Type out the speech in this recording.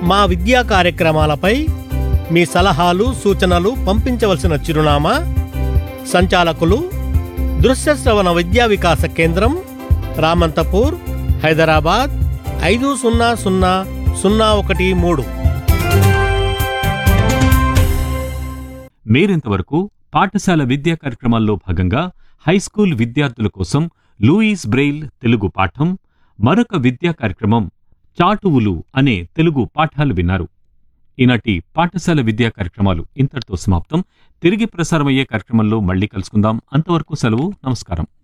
మా విద్యా కార్యక్రమాలపై మీ సలహాలు సూచనలు పంపించవలసిన చిరునామా సంచాలకులు దృశ్య శ్రవణ విద్యా వికాస కేంద్రం రామంతపూర్ హైదరాబాద్ ఐదు సున్నా సున్నా సున్నా ఒకటి మూడు మీరింతవరకు పాఠశాల విద్యా కార్యక్రమాల్లో భాగంగా హైస్కూల్ విద్యార్థుల కోసం లూయిస్ బ్రెయిల్ తెలుగు పాఠం మరొక విద్యా కార్యక్రమం చాటువులు అనే తెలుగు పాఠాలు విన్నారు ఈనాటి పాఠశాల విద్యా కార్యక్రమాలు ఇంతటితో సమాప్తం తిరిగి ప్రసారమయ్యే కార్యక్రమంలో మళ్ళీ కలుసుకుందాం అంతవరకు సెలవు నమస్కారం